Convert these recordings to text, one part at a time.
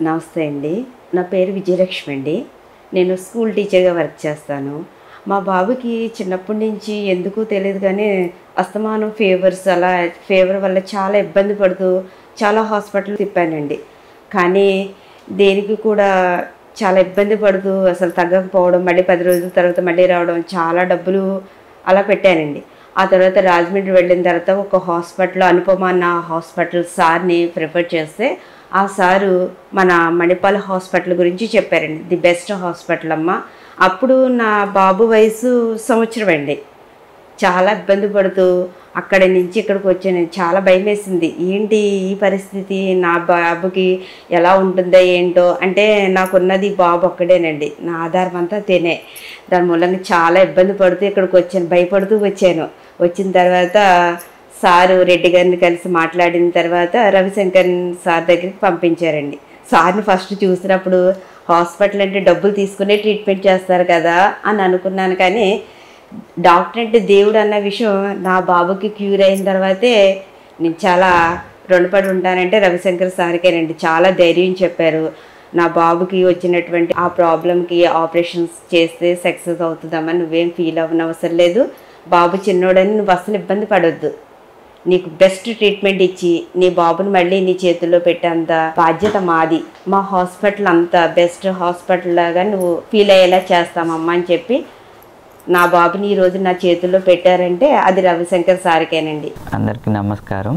నమస్తే అండి నా పేరు విజయలక్ష్మి అండి నేను స్కూల్ టీచర్గా వర్క్ చేస్తాను మా బాబుకి చిన్నప్పటి నుంచి ఎందుకో తెలియదు కానీ అస్తమానం ఫీవర్స్ అలా ఫీవర్ వల్ల చాలా ఇబ్బంది పడుతూ చాలా హాస్పిటల్ తిప్పానండి కానీ దేనికి కూడా చాలా ఇబ్బంది పడుతూ అసలు తగ్గకపోవడం మళ్ళీ పది రోజుల తర్వాత మళ్ళీ రావడం చాలా డబ్బులు అలా పెట్టానండి ఆ తర్వాత రాజమండ్రి వెళ్ళిన తర్వాత ఒక హాస్పిటల్ అనుపమ అన్న హాస్పిటల్ సార్ని ప్రిఫర్ చేస్తే ఆ సారు మన మణిపాల్ హాస్పిటల్ గురించి చెప్పారండి ది బెస్ట్ హాస్పిటల్ అమ్మ అప్పుడు నా బాబు వయసు సంవత్సరం అండి చాలా ఇబ్బంది పడుతూ అక్కడి నుంచి ఇక్కడికి వచ్చాను చాలా భయం వేసింది ఏంటి ఈ పరిస్థితి నా బాబుకి ఎలా ఉంటుందో ఏంటో అంటే నాకున్నది బాబు ఒక్కడేనండి నా ఆధారం అంతా తినే దాని మూలంగా చాలా ఇబ్బంది పడుతూ ఇక్కడికి వచ్చాను భయపడుతూ వచ్చాను వచ్చిన తర్వాత సారు రెడ్డి గారిని కలిసి మాట్లాడిన తర్వాత రవిశంకర్ సార్ దగ్గరికి పంపించారండి సార్ని ఫస్ట్ చూసినప్పుడు హాస్పిటల్ అంటే డబ్బులు తీసుకునే ట్రీట్మెంట్ చేస్తారు కదా అని అనుకున్నాను కానీ డాక్టర్ అంటే దేవుడు అన్న విషయం నా బాబుకి క్యూర్ అయిన తర్వాతే నేను చాలా రుణపడి ఉంటానంటే రవిశంకర్ సార్కేనండి చాలా ధైర్యం చెప్పారు నా బాబుకి వచ్చినటువంటి ఆ ప్రాబ్లంకి ఆపరేషన్స్ చేస్తే సక్సెస్ అవుతుందమ్మా నువ్వేం ఫీల్ అవ్వనవసరం లేదు బాబు చిన్నోడని నువ్వు అసలు ఇబ్బంది పడొద్దు నీకు బెస్ట్ ట్రీట్మెంట్ ఇచ్చి నీ బాబుని మళ్ళీ నీ చేతుల్లో పెట్టేంత బాధ్యత మాది మా హాస్పిటల్ అంతా బెస్ట్ హాస్పిటల్ లాగా నువ్వు ఫీల్ అయ్యేలా చేస్తామమ్మా అని చెప్పి నా బాబుని ఈ రోజు నా చేతుల్లో పెట్టారంటే అది రవిశంకర్ సార్కేనండి అందరికీ నమస్కారం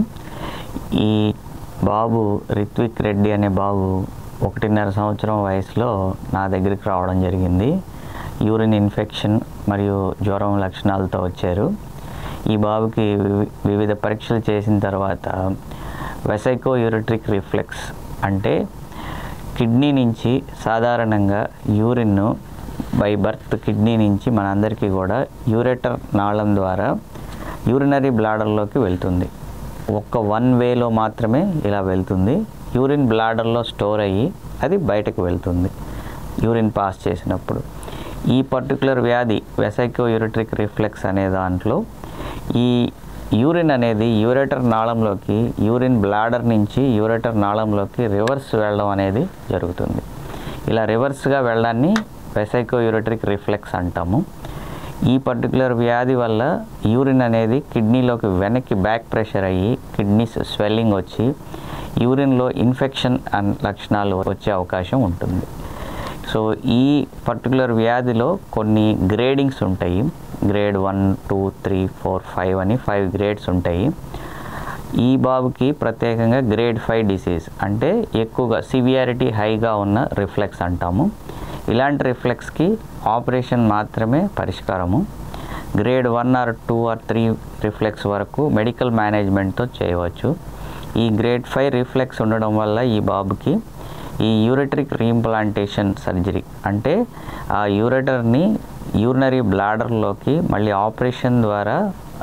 ఈ బాబు రిత్విక్ రెడ్డి అనే బాబు ఒకటిన్నర సంవత్సరం వయసులో నా దగ్గరికి రావడం జరిగింది యూరిన్ ఇన్ఫెక్షన్ మరియు జ్వరం లక్షణాలతో వచ్చారు ఈ బాబుకి వివి- వివిధ పరీక్షలు చేసిన తర్వాత వెసైకో యూరిట్రిక్ రిఫ్లెక్స్ అంటే కిడ్నీ నుంచి సాధారణంగా యూరిన్ను బై బర్త్ కిడ్నీ నుంచి మనందరికీ కూడా యూరేటర్ నాళం ద్వారా యూరినరీ బ్లాడర్లోకి వెళ్తుంది ఒక్క వన్ వేలో మాత్రమే ఇలా వెళ్తుంది యూరిన్ బ్లాడర్లో స్టోర్ అయ్యి అది బయటకు వెళ్తుంది యూరిన్ పాస్ చేసినప్పుడు ఈ పర్టికులర్ వ్యాధి వెసైకో యూరిట్రిక్ రిఫ్లెక్స్ అనే దాంట్లో ఈ యూరిన్ అనేది యూరేటర్ నాళంలోకి యూరిన్ బ్లాడర్ నుంచి యూరేటర్ నాళంలోకి రివర్స్ వెళ్ళడం అనేది జరుగుతుంది ఇలా రివర్స్గా వెళ్ళడాన్ని వెసైకో యూరిట్రిక్ రిఫ్లెక్స్ అంటాము ఈ పర్టికులర్ వ్యాధి వల్ల యూరిన్ అనేది కిడ్నీలోకి వెనక్కి బ్యాక్ ప్రెషర్ అయ్యి కిడ్నీస్ స్వెల్లింగ్ వచ్చి యూరిన్లో ఇన్ఫెక్షన్ అన్ లక్షణాలు వచ్చే అవకాశం ఉంటుంది సో ఈ పర్టికులర్ వ్యాధిలో కొన్ని గ్రేడింగ్స్ ఉంటాయి grade one two three four five అని ఫైవ్ గ్రేడ్స్ ఉంటాయి ఈ బాబుకి ప్రత్యేకంగా గ్రేడ్ ఫైవ్ డిసీజ్ అంటే ఎక్కువగా సివియారిటీ హైగా ఉన్న రిఫ్లెక్స్ అంటాము ఇలాంటి రిఫ్లెక్స్కి ఆపరేషన్ మాత్రమే పరిష్కారము grade one or two or three reflux వరకు మెడికల్ మేనేజ్మెంట్తో చేయవచ్చు ఈ గ్రేడ్ ఫైవ్ రిఫ్లెక్స్ ఉండడం వల్ల ఈ బాబుకి ఈ యూరిటరిక్ రీఇంప్లాంటేషన్ సర్జరీ అంటే ఆ యూరేటర్ని యూరినరీ బ్లాడర్లోకి మళ్ళీ ఆపరేషన్ ద్వారా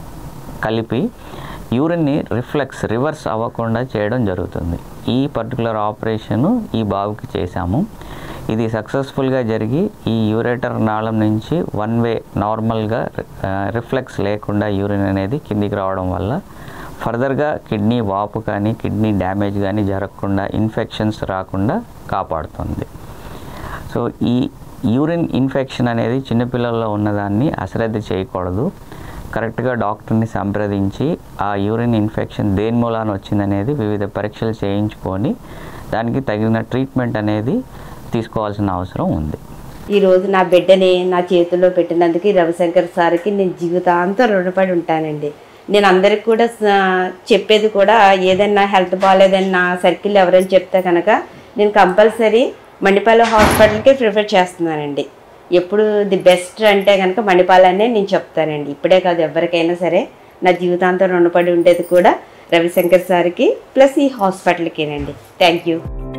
కలిపి యూరిన్ని రిఫ్లెక్స్ రివర్స్ అవ్వకుండా చేయడం జరుగుతుంది ఈ పర్టికులర్ ఆపరేషను ఈ బాబుకి చేశాము ఇది సక్సెస్ఫుల్గా జరిగి ఈ యూరేటర్ నాళం నుంచి వన్ వే నార్మల్గా రిఫ్లెక్స్ లేకుండా యూరిన్ అనేది కిందికి రావడం వల్ల ఫర్దర్గా కిడ్నీ వాపు కానీ కిడ్నీ డ్యామేజ్ కానీ జరగకుండా ఇన్ఫెక్షన్స్ రాకుండా కాపాడుతుంది సో ఈ యూరిన్ ఇన్ఫెక్షన్ అనేది చిన్నపిల్లల్లో ఉన్నదాన్ని అశ్రద్ధ చేయకూడదు కరెక్ట్గా డాక్టర్ని సంప్రదించి ఆ యూరిన్ ఇన్ఫెక్షన్ దేని మూలాన వచ్చిందనేది వివిధ పరీక్షలు చేయించుకొని దానికి తగిన ట్రీట్మెంట్ అనేది తీసుకోవాల్సిన అవసరం ఉంది ఈరోజు నా బిడ్డని నా చేతుల్లో పెట్టినందుకు ఈ రవిశంకర్ సార్కి నేను జీవితాంతం రుణపడి ఉంటానండి నేను అందరికి కూడా స- చెప్పేది కూడా ఏదైనా హెల్త్ బాగాలేదన్నా సర్కిల్ ఎవరైనా చెప్తే కనుక నేను కంపల్సరీ మణిపాల హాస్పిటల్కి ప్రిఫర్ చేస్తున్నానండి ఎప్పుడు ది బెస్ట్ అంటే కనుక మణిపాలనే నేను చెప్తానండి ఇప్పుడే కాదు ఎవరికైనా సరే నా జీవితాంతం రుణపడి ఉండేది కూడా రవిశంకర్ సార్కి ప్లస్ ఈ హాస్పిటల్కేనండి థ్యాంక్ యూ